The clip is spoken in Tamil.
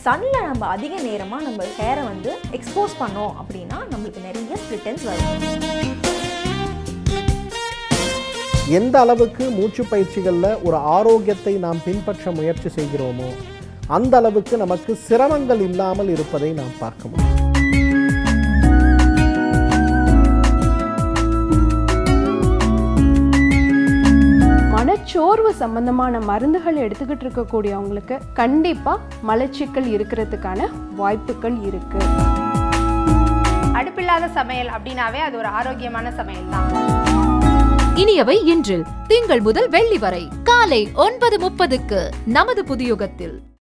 சன்ல நம்ம அதிக நேரமாக நம்ம ஹேரை வந்து எக்ஸ்போஸ் பண்ணோம் அப்படின்னா நம்மளுக்கு நிறைய ஸ்பிளிட்டன்ஸ் வரும் எந்த அளவுக்கு மூச்சு பயிற்சிகளில் ஒரு ஆரோக்கியத்தை நாம் பின்பற்ற முயற்சி செய்கிறோமோ அந்த அளவுக்கு நமக்கு சிரமங்கள் இல்லாமல் இருப்பதை நாம் பார்க்க முடியும் மனச்சோர்வு சம்பந்தமான மருந்துகள் எடுத்துக்கிட்டு இருக்கக்கூடியவங்களுக்கு கண்டிப்பா மலச்சிக்கல் இருக்கிறதுக்கான வாய்ப்புகள் இருக்கு அடுப்பில்லாத சமையல் அப்படின்னாவே அது ஒரு ஆரோக்கியமான சமையல் தான் இனியவை இன்றில் திங்கள் முதல் வெள்ளி வரை காலை ஒன்பது முப்பதுக்கு நமது புதியுகத்தில்